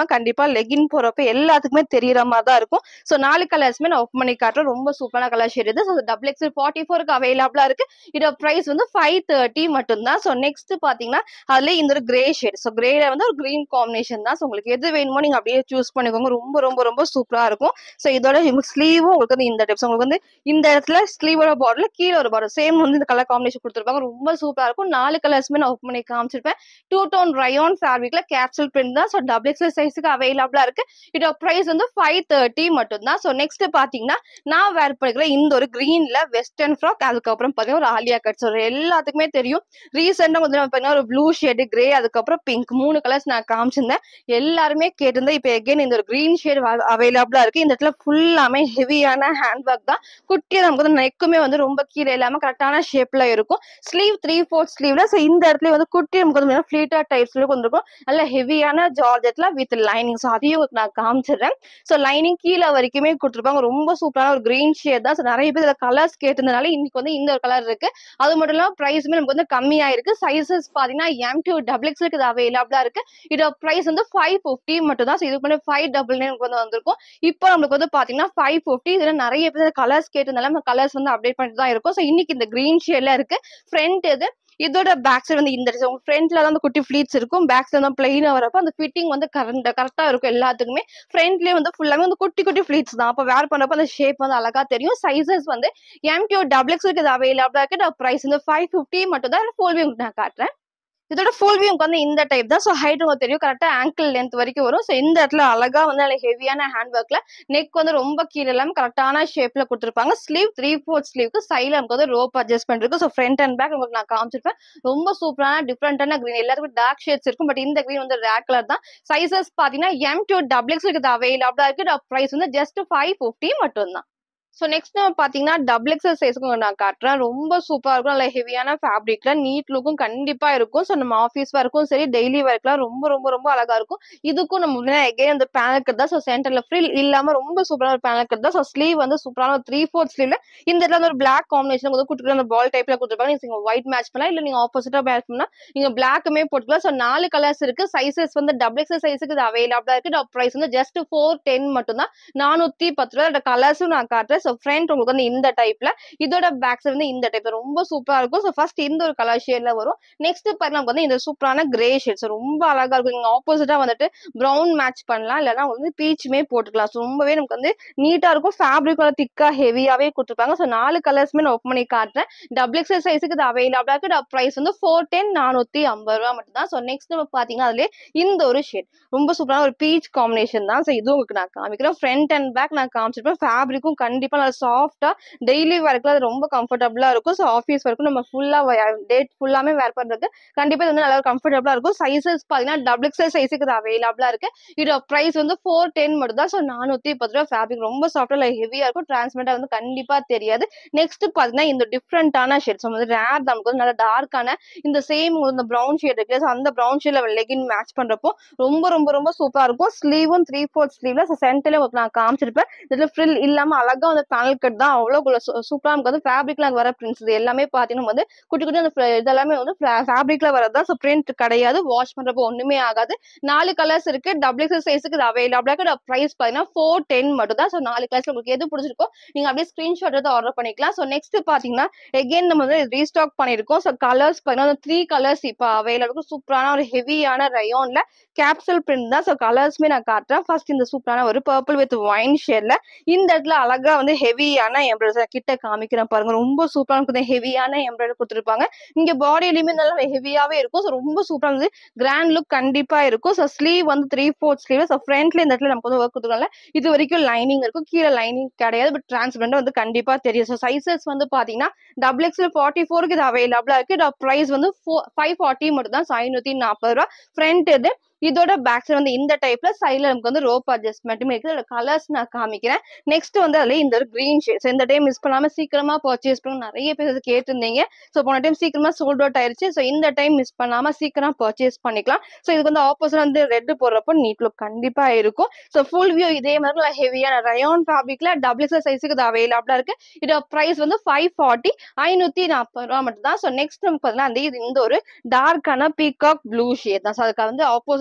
போட்டுக்கலாம் கண்டிப்பா லெகின் போறப்ப எல்லாத்துக்குமே தெரியற மாதிரி தான் இருக்கும் ஸோ நாலு கலர்ஸ்மே நான் ஓப்பன் பண்ணி காட்டுறேன் ரொம்ப சூப்பரான கலர் ஷேட் இது ஸோ டபுள் எக்ஸல் ஃபார்ட்டி ஃபோருக்கு அவைலபிளா இருக்கு இதோட ப்ரைஸ் வந்து ஃபைவ் தேர்ட்டி மட்டும்தான் ஸோ நெக்ஸ்ட் பாத்தீங்கன்னா அதுல இந்த ஒரு கிரே ஷேட் ஸோ கிரேல வந்து ஒரு கிரீன் காம்பினேஷன் தான் ஸோ உங்களுக்கு எது வேணுமோ நீங்க அப்படியே சூஸ் பண்ணிக்கோங்க ரொம்ப ரொம்ப ரொம்ப சூப்பரா இருக்கும் ஸோ இதோட ஸ்லீவும் உங்களுக்கு வந்து இந்த டைப் உங்களுக்கு வந்து இந்த இடத்துல ஸ்லீவோட பார்டர்ல கீழே ஒரு பார்டர் சேம் வந்து இந்த கலர் காம்பினேஷன் கொடுத்துருப்பாங்க ரொம்ப சூப்பரா இருக்கும் நாலு கலர்ஸ்மே நான் ஓப்பன் பண்ணி காமிச்சிருப்பேன் டூ டோன் ரயோன் ஃபேப்ரிக்ல கேப்சூல் பிரிண்ட் தான் ஸோ டபுள் எக்ஸல் சைஸுக்கு அவைலபிளா இருக்கு இதோட ப்ரைஸ் வந்து ஃபைவ் தேர்ட்டி மட்டும் தான் ஸோ நெக்ஸ்ட் பாத்தீங்கன்னா நான் வேர் பண்ணிக்கிற இந்த ஒரு கிரீன்ல வெஸ்டர்ன் ஃப்ராக் அதுக்கப்புறம் பாத்தீங்கன்னா ஒரு ஆலியா கட் ஸோ எல்லாத்துக்குமே தெரியும் ரீசெண்டா வந்து பாத்தீங்கன்னா ஒரு ப்ளூ ஷேடு கிரே அதுக்கப்புறம் பிங்க் மூணு கலர்ஸ் நான் காமிச்சிருந்தேன் எல்லாருமே கேட்டிருந்தேன் இப்போ எகைன் இந்த ஒரு கிரீன் ஷேட் அவைலபிளா இருக்கு இந்த இடத்துல ஃபுல்லாமே ஹெவியான ஹேண்ட் ஒர்க் தான் குட்டியா நமக்கு வந்து நெக்குமே வந்து ரொம்ப கீழே இல்லாம கரெக்டான ஷேப்ல இருக்கும் ஸ்லீவ் த்ரீ ஃபோர்த் ஸ்லீவ்ல ஸோ இந்த இடத்துல வந்து குட்டி நமக்கு வந்து ஃபிளீட்டா டைப்ஸ்ல வந்துருக்கும் நல்ல ஹெவியான ஜார்ஜெட்ல வித் லைனிங் ஸோ அதையும் உங்களுக்கு நான் காமிச்சிடுறேன் ஸோ லைனிங் கீழே வரைக்குமே கொடுத்துருப்பாங்க ரொம்ப சூப்பரான ஒரு கிரீன் ஷேட் தான் ஸோ நிறைய பேர் இதில் கலர்ஸ் கேட்டிருந்தனால இன்னைக்கு வந்து இந்த ஒரு கலர் இருக்கு அது மட்டும் இல்லாமல் ப்ரைஸுமே நமக்கு வந்து கம்மியா இருக்கு சைசஸ் பார்த்தீங்கன்னா எம் டூ டபுள் எக்ஸ்க்கு இது அவைலபிளா இருக்கு இதோட ப்ரைஸ் வந்து ஃபைவ் ஃபிஃப்டி மட்டும் தான் ஸோ இதுக்கு வந்து ஃபைவ் டபுள் நைன் வந்து வந்திருக்கும் இப்போ நம்மளுக்கு வந்து பார்த்தீங்கன்னா ஃபைவ் ஃபிஃப்டி இதில் நிறைய பேர் கலர்ஸ் கேட்டிருந்தாலும் நம்ம கலர்ஸ் வந்து அப்டேட் பண்ணிட்டு தான் இருக்கும் ஸோ இன்னைக்கு இந்த கிரீன் ஷேட்ல இருக்கு ஃப்ரண்ட் இது இதோட பேக் சைடு வந்து இந்த உங்க ஃப்ரண்ட்ல தான் அந்த குட்டி ஃபிளீட்ஸ் இருக்கும் பேக் சைடு தான் பிளெயினா வரப்போ அந்த ஃபிட்டிங் வந்து கரெக்ட் கரெக்டா இருக்கும் எல்லாத்துக்குமே ஃப்ரண்ட்லயே வந்து ஃபுல்லாமே வந்து குட்டி குட்டி ஃபிளீட்ஸ் தான் அப்போ வேர் பண்றப்ப அந்த ஷேப் வந்து அழகா தெரியும் சைசஸ் வந்து எம்டிஓ டபுள் எக்ஸ் இது அவைலபிளா இருக்கு ப்ரைஸ் வந்து ஃபைவ் ஃபிஃப்டி மட்டும் தான் ஃபுல் வியூ நான் காட்டுறேன் இதோட ஃபுல் வியூ வந்து இந்த டைப் தான் ஸோ ஹைட் உங்களுக்கு தெரியும் கரெக்டாக ஆங்கிள் லென்த் வரைக்கும் வரும் ஸோ இந்த இடத்துல அழகா வந்து நல்ல ஹெவியான ஹேண்ட் ஒர்க்ல நெக் வந்து ரொம்ப கீழே இல்லாமல் கரெக்டான ஷேப்ல கொடுத்துருப்பாங்க ஸ்லீவ் த்ரீ ஃபோர்த் ஸ்லீவ்க்கு சைடில் நமக்கு வந்து ரோப் அட்ஜஸ்ட்மெண்ட் இருக்கு ஸோ ஃப்ரண்ட் அண்ட் பேக் உங்களுக்கு நான் காமிச்சிருப்பேன் ரொம்ப சூப்பரான டிஃப்ரெண்டான கிரீன் எல்லாத்துக்கும் டார்க் ஷேட்ஸ் இருக்கும் பட் இந்த கிரீன் வந்து ரேட் கலர் தான் சைசஸ் பார்த்தீங்கன்னா எம் டூ டபுள் எக்ஸ் இருக்குது அவைலபிளா இருக்கு ப்ரைஸ் வந்து ஜஸ்ட் ஃபைவ் ஃபிஃப்டி மட்டும் தான் ஸோ நெக்ஸ்ட் நம்ம பார்த்தீங்கன்னா டபுள் எக்ஸல் சைஸுக்கு நான் காட்டுறேன் ரொம்ப சூப்பராக இருக்கும் நல்ல ஹெவியான ஃபேப்ரிக்ல நீட் லுக்கும் கண்டிப்பா இருக்கும் ஸோ நம்ம ஆஃபீஸ் ஒர்க்கும் சரி டெய்லி ஒர்க்லாம் ரொம்ப ரொம்ப ரொம்ப அழகா இருக்கும் இதுக்கும் நம்ம எகைன் அந்த பேனல் கட் தான் ஸோ சென்டர்ல ஃப்ரில் இல்லாம ரொம்ப சூப்பரான ஒரு பேனல் கட் தான் ஸோ ஸ்லீவ் வந்து சூப்பரான ஒரு த்ரீ ஃபோர்த் ஸ்லீவ்ல இந்த இடத்துல வந்து ஒரு பிளாக் காம்பினேஷன் வந்து கொடுத்துருக்க அந்த பால் டைப்ல கொடுத்துருப்பாங்க நீங்க ஒயிட் மேட்ச் பண்ணலாம் இல்ல நீங்க ஆப்போசிட்டா மேட்ச் பண்ணா நீங்க பிளாக்குமே போட்டுக்கலாம் ஸோ நாலு கலர்ஸ் இருக்கு சைசஸ் வந்து டபுள் எக்ஸல் சைஸுக்கு இது அவைலபிளா இருக்கு ப்ரைஸ் வந்து ஜஸ்ட் ஃபோர் டென் மட்டும் தான் நானூத்தி பத்து ரூபா கலர்ஸும் நான் காட்டுறேன் ஸோ ஃப்ரண்ட் உங்களுக்கு வந்து இந்த டைப்ல இதோட பேக் சைடு வந்து இந்த டைப்ல ரொம்ப சூப்பரா இருக்கும் ஸோ ஃபர்ஸ்ட் இந்த ஒரு கலர் ஷேட்ல வரும் நெக்ஸ்ட் பாருங்க நமக்கு வந்து இந்த சூப்பரான கிரே ஷேட் ஸோ ரொம்ப அழகா இருக்கும் நீங்க ஆப்போசிட்டா வந்துட்டு ப்ரௌன் மேட்ச் பண்ணலாம் இல்லைன்னா வந்து பீச்சுமே போட்டுக்கலாம் ஸோ ரொம்பவே நமக்கு வந்து நீட்டா இருக்கும் ஃபேப்ரிக் வந்து திக்கா ஹெவியாவே கொடுத்துருப்பாங்க ஸோ நாலு கலர்ஸ்மே நான் ஓப்பன் பண்ணி காட்டுறேன் டபுள் எக்ஸல் சைஸுக்கு இது அவைலபிளா இருக்கு ப்ரைஸ் வந்து ஃபோர் டென் நானூத்தி ஐம்பது ரூபா மட்டும் தான் ஸோ நெக்ஸ்ட் நம்ம பாத்தீங்கன்னா அதுல இந்த ஒரு ஷேட் ரொம்ப சூப்பரான ஒரு பீச் காம்பினேஷன் தான் ஸோ இதுவும் உங்களுக்கு நான் காமிக்கிறேன் ஃப்ரண்ட் அண்ட் பேக் நான் காமிச்சிருப்பேன் ஃபேப்ரிக்கும் கண்டிப்பா நல்லா சாஃப்டா டெய்லி ஒர்க்ல அது ரொம்ப கம்ஃபர்டபுளா இருக்கும் ஸோ ஆஃபீஸ் ஒர்க்கும் நம்ம ஃபுல்லா டேட் ஃபுல்லாமே வேர் பண்றதுக்கு கண்டிப்பா இது வந்து நல்லா கம்ஃபர்டபுளா இருக்கும் சைசஸ் பாத்தீங்கன்னா டபுள் எக்ஸல் சைஸுக்கு இது அவைலபிளா இருக்கு இதோட பிரைஸ் வந்து ஃபோர் டென் மட்டும் தான் ஸோ நானூத்தி பத்து ரூபா ஃபேப்ரிக் ரொம்ப சாஃப்டா இல்லை ஹெவியா இருக்கும் டிரான்ஸ்மெண்டா வந்து கண்டிப்பா தெரியாது நெக்ஸ்ட் பாத்தீங்கன்னா இந்த டிஃப்ரெண்டான ஷேட்ஸ் வந்து ரேர் நமக்கு வந்து நல்லா டார்க்கான இந்த சேம் இந்த ப்ரௌன் ஷேட் இருக்கு ஸோ அந்த ப்ரௌன் ஷேட்ல லெகின் மேட்ச் பண்றப்போ ரொம்ப ரொம்ப ரொம்ப சூப்பரா இருக்கும் ஸ்லீவும் த்ரீ ஃபோர்த் ஸ்லீவ்ல சென்டர்ல உங்களுக்கு நான் காமிச்சிருப்பேன் இதுல ஃப்ரில் இல்லாம அழகா வந்து பேனல் கட் தான் அவ்வளவு சூப்பரா நமக்கு வந்து ஃபேப்ரிக்ல வர பிரிண்ட்ஸ் இது எல்லாமே பாத்தீங்கன்னா வந்து குட்டி குட்டி அந்த fr- இதெல்லாமே வந்து ஃபேப்ரிக்ல வரதான் ஸோ பிரிண்ட் கிடையாது வாஷ் பண்றப்போ ஒண்ணுமே ஆகாது நாலு கலர்ஸ் இருக்கு டபுள் எக்ஸல் சைஸுக்கு இது அவைலபிளா இருக்கு ப்ரைஸ் பாத்தீங்கன்னா ஃபோர் டென் மட்டும் தான் ஸோ நாலு கலர்ஸ்ல உங்களுக்கு எது பிடிச்சிருக்கோ நீங்க அப்படியே ஸ்கிரீன்ஷாட் எடுத்து ஆர்டர் பண்ணிக்கலாம் ஸோ நெக்ஸ்ட் பாத்தீங்கன்னா எகைன் நம்ம வந்து ரீஸ்டாக் பண்ணிருக்கோம் ஸோ கலர்ஸ் பாத்தீங்கன்னா த்ரீ கலர்ஸ் இப்போ அவைலபிள் சூப்பரான ஒரு ஹெவியான ரயோன்ல கேப்சல் பிரிண்ட் தான் ஸோ கலர்ஸ்மே நான் காட்டுறேன் ஃபர்ஸ்ட் இந்த சூப்பரான ஒரு பர்பிள் வித் ஒயின் ஷேட்ல இந்த இடத்துல அழகா வந்து ஹெவியான எம்ப்ராய்டரி கிட்ட காமிக்கிறேன் பாருங்க ரொம்ப சூப்பரா இருக்குது ஹெவியான எம்ப்ராய்டரி கொடுத்துருப்பாங்க இங்க பாடியிலுமே நல்லா ஹெவியாவே இருக்கும் ஸோ ரொம்ப சூப்பரா வந்து கிராண்ட் லுக் கண்டிப்பா இருக்கும் ஸோ ஸ்லீவ் வந்து த்ரீ ஃபோர்த் ஸ்லீவ் ஸோ ஃப்ரண்ட்ல இந்த இடத்துல நமக்கு வந்து ஒர்க் கொடுத்துருக்காங்க இது வரைக்கும் லைனிங் இருக்கும் கீழே லைனிங் கிடையாது பட் டிரான்ஸ்பரண்ட் வந்து கண்டிப்பா தெரியும் ஸோ சைசஸ் வந்து பாத்தீங்கன்னா டபுள் எக்ஸ்எல் ஃபார்ட்டி ஃபோருக்கு இது அவைலபிளா இருக்கு இதோட ப்ரைஸ் வந்து ஃபைவ் ஃபார்ட்டி மட்டும் தான் ஐநூத்தி நாற்பது ரூபா ஃப்ரண்ட் இது இதோட பேக் சைடு வந்து இந்த டைப்ல சைடுல நமக்கு வந்து ரோப் அட்ஜஸ்ட்மெண்ட்டுமே இருக்குது இதோட கலர்ஸ் நான் காமிக்கிறேன் நெக்ஸ்ட் வந்து அதுல இந்த ஒரு கிரீன் ஷேட் இந்த டைம் மிஸ் பண்ணாம சீக்கிரமா பர்ச்சேஸ் பண்ண நிறைய பேர் இது கேட்டிருந்தீங்க ஸோ போன டைம் சீக்கிரமா சோல்ட் அவுட் ஆயிருச்சு ஸோ இந்த டைம் மிஸ் பண்ணாம சீக்கிரம் பர்ச்சேஸ் பண்ணிக்கலாம் ஸோ இதுக்கு வந்து ஆப்போசிட் வந்து ரெட் போடுறப்போ நீட் லுக் கண்டிப்பா இருக்கும் ஸோ ஃபுல் வியூ இதே மாதிரி நல்லா ஹெவியான ரயோன் ஃபேப்ரிக்ல டபுள் எக்ஸல் சைஸுக்கு இது அவைலபிளா இருக்கு இதோட பிரைஸ் வந்து ஃபைவ் ஃபார்ட்டி ஐநூத்தி நாற்பது ரூபா மட்டும் தான் ஸோ நெக்ஸ்ட் நமக்கு பார்த்தீங்கன்னா அந்த இது இந்த ஒரு டார்க்கான பீகாக் ப்ளூ ஷேட் தான் ஸோ அதுக்கு வந்து ஆப்போசிட்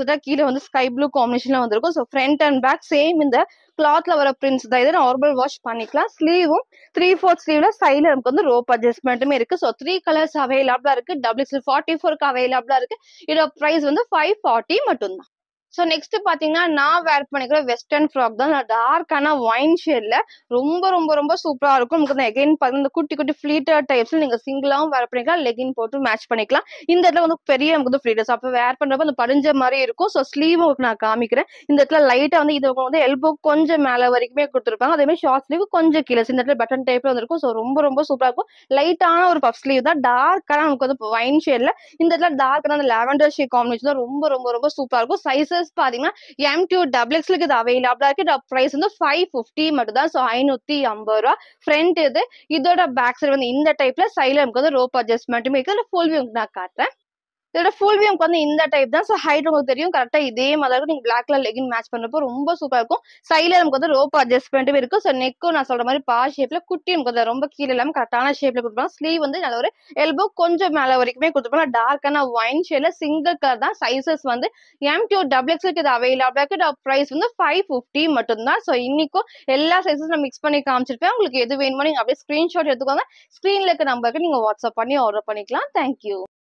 ஆப்போசிட்டா கீழே வந்து ஸ்கை ப்ளூ காம்பினேஷன்ல வந்திருக்கும் so front and back same இந்த கிளாத்ல வர பிரிண்ட்ஸ் தான் இது நார்மல் வாஷ் பண்ணிக்கலாம் ஸ்லீவும் த்ரீ ஃபோர்த் ஸ்லீவ்ல சைடில் நமக்கு வந்து ரோப் அட்ஜஸ்ட்மெண்ட்டுமே இருக்கு ஸோ த்ரீ கலர்ஸ் அவைலபிளா இருக்கு டபுள் எக்ஸ்எல் ஃபார்ட்டி ஃபோருக்கு அவைலபிளா இருக்கு இதோட ப்ரைஸ் வந்து ஃபைவ் ஃபார்ட்டி மட்டும்தான் ஸோ நெக்ஸ்ட் பாத்தீங்கன்னா நான் வேர் பண்ணிக்கிற வெஸ்டர்ன் ஃப்ராக் தான் டார்க்கான ஒயின் ஷேட்ல ரொம்ப ரொம்ப ரொம்ப சூப்பரா இருக்கும் நமக்கு வந்து எகைன் பாத்தீங்கன்னா இந்த குட்டி குட்டி ஃபிளீட்டர் டைப்ஸ்ல நீங்க சிங்கிளாவும் வேர் பண்ணிக்கலாம் லெகின் போட்டு மேட்ச் பண்ணிக்கலாம் இந்த இடத்துல வந்து பெரிய நமக்கு வந்து ஃப்ளீட்டர்ஸ் அப்போ வேர் பண்றப்ப அந்த படிஞ்ச மாதிரி இருக்கும் ஸோ ஸ்லீவ் உங்களுக்கு நான் காமிக்கிறேன் இந்த இடத்துல லைட்டா வந்து இது வந்து எல்போ கொஞ்சம் மேல வரைக்குமே கொடுத்துருப்பாங்க அதே மாதிரி ஷார்ட் ஸ்லீவ் கொஞ்சம் கீழே இந்த இடத்துல பட்டன் டைப்ல வந்துருக்கும் ஸோ ரொம்ப ரொம்ப சூப்பரா இருக்கும் லைட்டான ஒரு பஃப் ஸ்லீவ் தான் டார்க்கான நமக்கு வந்து ஒயின் ஷேட்ல இந்த இடத்துல டார்க்கான அந்த லாவெண்டர் ஷேட் காம்பினேஷன் தான் ரொம்ப ரொம்ப ரொம்ப சூப்பரா இருக்கும் சைசஸ் பாத்தீங்கன்னா எம் டூ டபுள் எக்ஸ்லுக்கு இது அவைலபிளா இருக்கு இதோட ப்ரைஸ் வந்து ஃபைவ் ஃபிஃப்டி மட்டும் தான் ஸோ ஐநூத்தி ஐம்பது ரூபா ஃப்ரண்ட் இது இதோட பேக் சைடு வந்து இந்த டைப்ல சைடில் நமக்கு வந்து ரோப் அட்ஜஸ்ட்மெண்ட்டுமே இருக்கு அதில் ஃபுல் வியூ நான் காட்டுறேன் இதோட ஃபுல் வியூ வந்து இந்த டைப் தான் ஸோ ஹைட் உங்களுக்கு தெரியும் கரெக்டா இதே மாதிரி இருக்கும் நீங்க பிளாக் கலர் லெகின் மேட்ச் பண்றப்போ ரொம்ப சூப்பரா இருக்கும் சைடில் நமக்கு வந்து ரோப் அட்ஜஸ்ட்மெண்ட்டும் இருக்கும் ஸோ நெக்கும் நான் சொல்ற மாதிரி பா ஷேப்ல குட்டி நமக்கு வந்து ரொம்ப கீழே இல்லாம கரெக்டான ஷேப்ல கொடுப்பாங்க ஸ்லீவ் வந்து நல்ல ஒரு எல்போ கொஞ்சம் மேல வரைக்குமே கொடுத்துருப்பாங்க டார்க்கான ஒயின் ஷேட்ல சிங்கிள் கலர் தான் சைசஸ் வந்து எம் டூ டபுள் எக்ஸ்க்கு இது அவைலபிளா இருக்கு ப்ரைஸ் வந்து ஃபைவ் ஃபிஃப்டி மட்டும்தான் ஸோ இன்னைக்கும் எல்லா சைஸஸ் நான் மிக்ஸ் பண்ணி காமிச்சிருப்பேன் உங்களுக்கு எது வேணுமோ நீங்க அப்படியே ஸ்கிரீன்ஷாட் எடுத்துக்கோங்க ஸ்க்ரீன்ல இருக்க நம்பருக்கு நீங்க வாட்ஸ்அப் பண்ணி ஆர்டர் பண்ணிக்கலாம் தேங்க்யூ